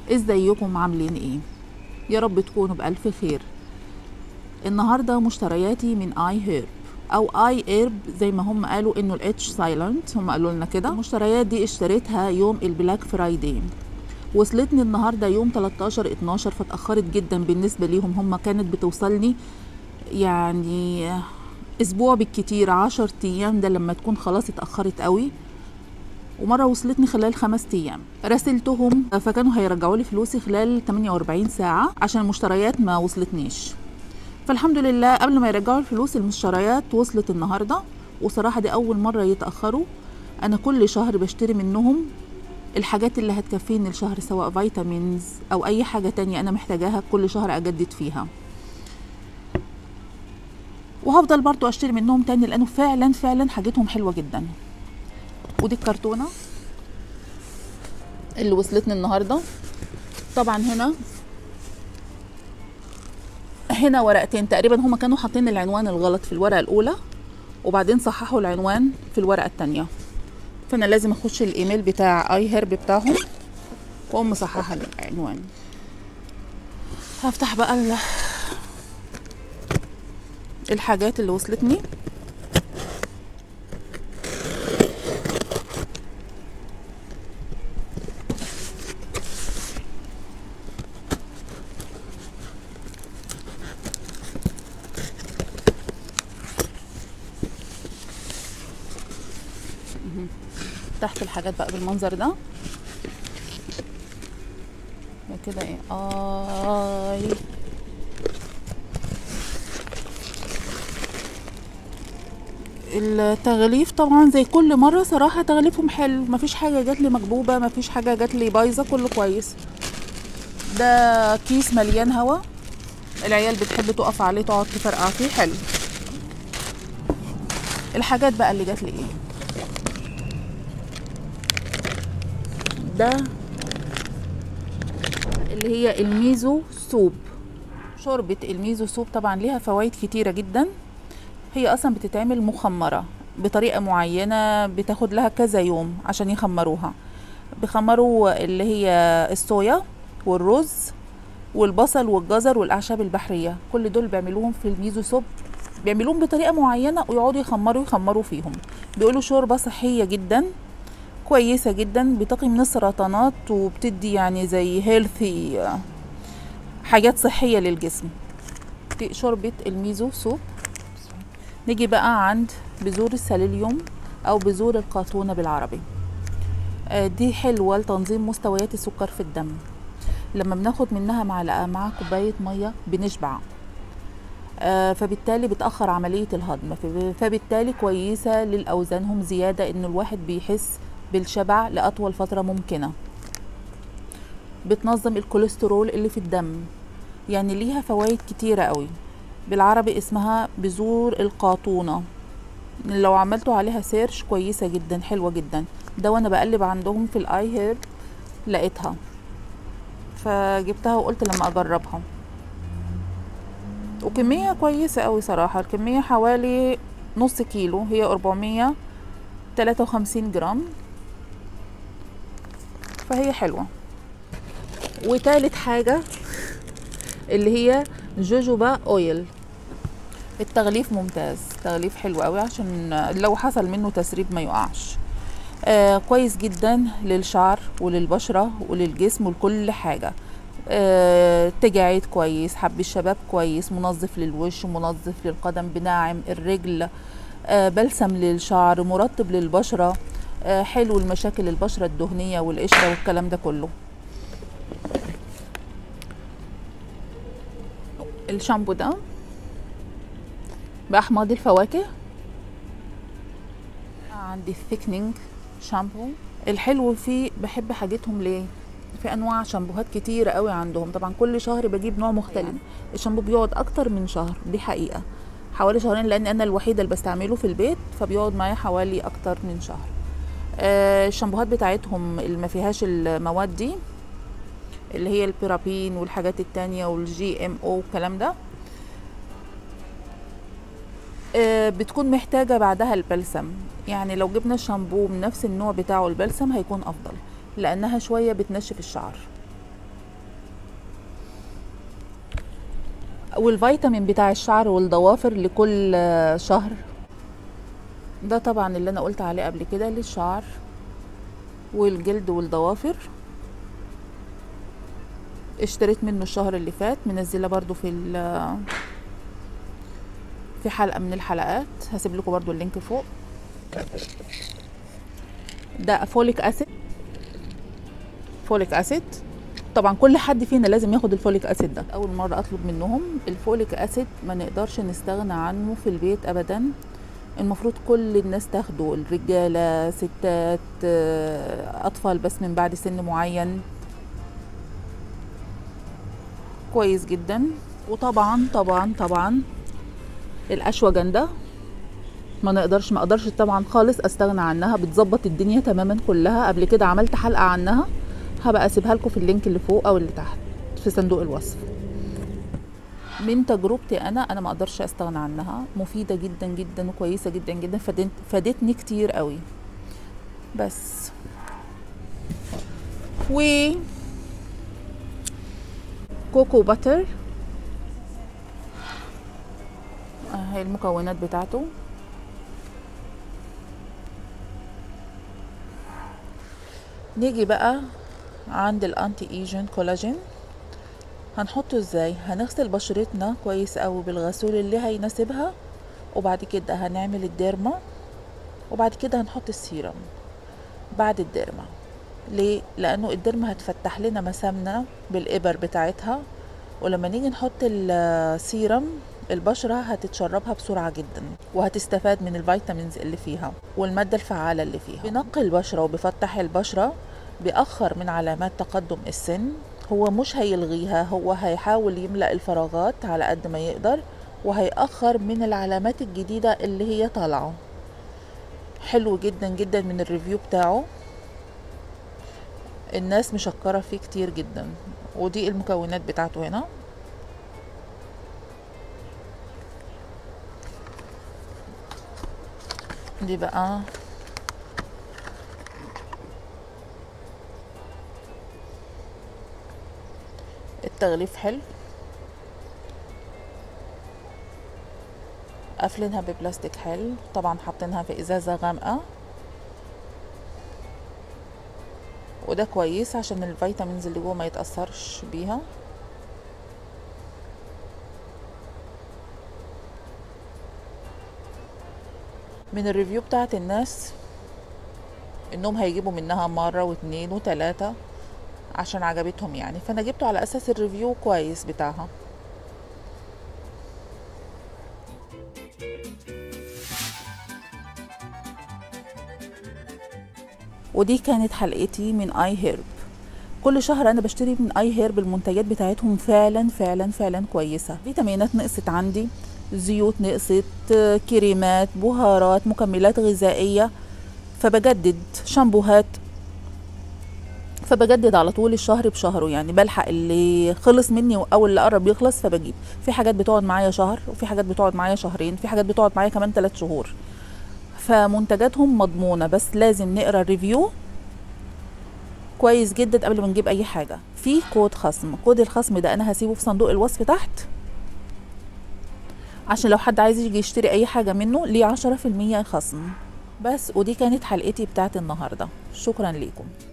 ازيكم عاملين ايه يا رب تكونوا بألف خير النهارده مشترياتي من اي هيرب او اي ايرب زي ما هم قالوا انه الاتش سايلنت هم قالوا لنا كده المشتريات دي اشتريتها يوم البلاك فرايداي وصلتني النهارده يوم 13 12 فاتاخرت جدا بالنسبه ليهم هم كانت بتوصلني يعني اسبوع بالكتير عشر ايام ده لما تكون خلاص اتاخرت قوي ومره وصلتني خلال خمس ايام راسلتهم فكانوا هيرجعوا لي فلوسي خلال 48 ساعه عشان المشتريات ما وصلتنيش فالحمد لله قبل ما يرجعوا الفلوس المشتريات وصلت النهارده وصراحه دي اول مره يتاخروا انا كل شهر بشتري منهم الحاجات اللي هتكفيني الشهر سواء فيتامينز او اي حاجه تانية انا محتاجاها كل شهر اجدد فيها وهفضل برضو اشتري منهم تاني لانه فعلا فعلا حاجتهم حلوه جدا ودي الكرتونه اللي وصلتني النهارده طبعا هنا هنا ورقتين تقريبا هما كانوا حاطين العنوان الغلط في الورقه الاولى وبعدين صححوا العنوان في الورقه التانية فانا لازم اخش الايميل بتاع اي هيرب بتاعهم واقوم مصححه العنوان هفتح بقى ال- الحاجات اللي وصلتني تحت الحاجات بقى بالمنظر ده ده كده ايه اي التغليف طبعا زي كل مره صراحه تغليفهم حلو مفيش حاجه جات لي مكبوبه مفيش حاجه جات لي بايظه كله كويس ده كيس مليان هوا العيال بتحب تقف عليه تقعد تفرقع فيه حلو الحاجات بقى اللي جات لي ايه ده اللي هي الميزو سوب شوربة الميزو سوب طبعا ليها فوائد كتيرة جدا هي اصلا بتتعمل مخمرة بطريقة معينة بتاخد لها كذا يوم عشان يخمروها بيخمروا اللي هي الصويا والرز والبصل والجزر والاعشاب البحرية كل دول بيعملوهم في الميزو سوب بيعملوهم بطريقة معينة ويقعدوا يخمروا يخمروا فيهم بيقولوا شوربة صحية جدا كويسة جدا بتقي من السرطانات وبتدي يعني زي هيلثي حاجات صحية للجسم دي شوربة الميزو سوب نيجي بقى عند بذور السليليوم أو بذور القاطونة بالعربي آه، دي حلوة لتنظيم مستويات السكر في الدم لما بناخد منها معلقة مع كوباية مية بنشبع آه، فبالتالي بتأخر عملية الهضم فب- فبالتالي كويسة للأوزانهم زيادة إن الواحد بيحس بالشبع لأطول فترة ممكنة بتنظم الكوليسترول اللي في الدم يعني ليها فوائد كتيرة قوي بالعربي اسمها بذور القاطونة لو عملتوا عليها سيرش كويسة جدا حلوة جدا ده وانا بقلب عندهم في الاي هير لقيتها فجبتها وقلت لما اجربها وكمية كويسة قوي صراحة الكمية حوالي نص كيلو هي 453 جرام فهي حلوة وتالت حاجة اللي هي جوجوبا اويل التغليف ممتاز تغليف حلو قوي عشان لو حصل منه تسريب ما يقعش آه كويس جدا للشعر وللبشرة وللجسم ولكل حاجة آه تجاعيد كويس حب الشباب كويس منظف للوش منظف للقدم بناعم الرجل آه بلسم للشعر مرطب للبشرة آه حلو لمشاكل البشرة الدهنية والقشرة والكلام ده كله الشامبو ده بأحماض الفواكه عندي الثيكنينج شامبو الحلو فيه بحب حاجتهم ليه في انواع شامبوهات كتيرة قوي عندهم طبعا كل شهر بجيب نوع مختلف الشامبو بيقعد اكتر من شهر دي حقيقة حوالي شهرين لان انا الوحيدة اللي بستعمله في البيت فبيقعد معايا حوالي اكتر من شهر آه الشامبوهات بتاعتهم اللي ما فيهاش المواد دي اللي هي البيرابين والحاجات التانية والجي ام او والكلام ده آه، بتكون محتاجة بعدها البلسم يعني لو جبنا شامبو من نفس النوع بتاعه البلسم هيكون أفضل لأنها شوية بتنشف الشعر والفيتامين بتاع الشعر والضوافر لكل آه، شهر ده طبعا اللي انا قلت عليه قبل كده للشعر والجلد والضوافر اشتريت منه الشهر اللي فات منزله برضو في ال- في حلقه من الحلقات هسيب لكم برضو اللينك فوق ده فوليك اسيد فوليك اسيد طبعا كل حد فينا لازم ياخد الفوليك اسيد ده اول مره اطلب منهم الفوليك اسيد ما نقدرش نستغنى عنه في البيت ابدا المفروض كل الناس تاخده الرجاله ستات آه، اطفال بس من بعد سن معين كويس جدا وطبعا طبعا طبعا الاشواجندا ما نقدرش ما اقدرش طبعا خالص استغنى عنها بتظبط الدنيا تماما كلها قبل كده عملت حلقه عنها هبقى اسيبها لكم في اللينك اللي فوق او اللي تحت في صندوق الوصف من تجربتي انا انا ما اقدرش استغنى عنها مفيده جدا جدا وكويسه جدا جدا فادت فادتني كتير قوي بس و كوكو باتر اهي المكونات بتاعته نيجي بقى عند الانتي ايجن كولاجين هنحطه ازاي هنغسل بشرتنا كويس قوي بالغسول اللي هيناسبها وبعد كده هنعمل الديرما وبعد كده هنحط السيرم بعد الديرما ليه لانه الديرما هتفتح لنا مسامنا بالابر بتاعتها ولما نيجي نحط السيرم البشرة هتتشربها بسرعة جدا وهتستفاد من الفيتامينز اللي فيها والمادة الفعالة اللي فيها بينقي البشرة وبيفتح البشرة بيأخر من علامات تقدم السن هو مش هيلغيها هو هيحاول يملأ الفراغات على قد ما يقدر وهيأخر من العلامات الجديدة اللي هي طالعة حلو جدا جدا من الريفيو بتاعه الناس مشكرة فيه كتير جدا ودي المكونات بتاعته هنا دي بقى التغليف حلو قافلينها ببلاستيك حلو طبعا حاطينها في ازازة غامقة وده كويس عشان الفيتامينز اللي جوه ما يتأثرش بيها من الريفيو بتاعت الناس انهم هيجيبوا منها مرة واتنين وتلاتة عشان عجبتهم يعني فانا جبته على اساس الريفيو كويس بتاعها ودي كانت حلقتي من اي هيرب كل شهر انا بشتري من اي هيرب المنتجات بتاعتهم فعلا فعلا فعلا كويسه فيتامينات نقصت عندي زيوت نقصت كريمات بهارات مكملات غذائيه فبجدد شامبوهات فبجدد على طول الشهر بشهره يعني بلحق اللي خلص مني او اللي قرب يخلص فبجيب في حاجات بتقعد معايا شهر وفي حاجات بتقعد معايا شهرين في حاجات بتقعد معايا كمان ثلاث شهور فمنتجاتهم مضمونه بس لازم نقرا الريفيو كويس جدا قبل ما نجيب اي حاجه في كود خصم كود الخصم ده انا هسيبه في صندوق الوصف تحت عشان لو حد عايز يجي يشتري اي حاجه منه ليه عشرة في المية خصم بس ودي كانت حلقتي بتاعت النهارده شكرا ليكم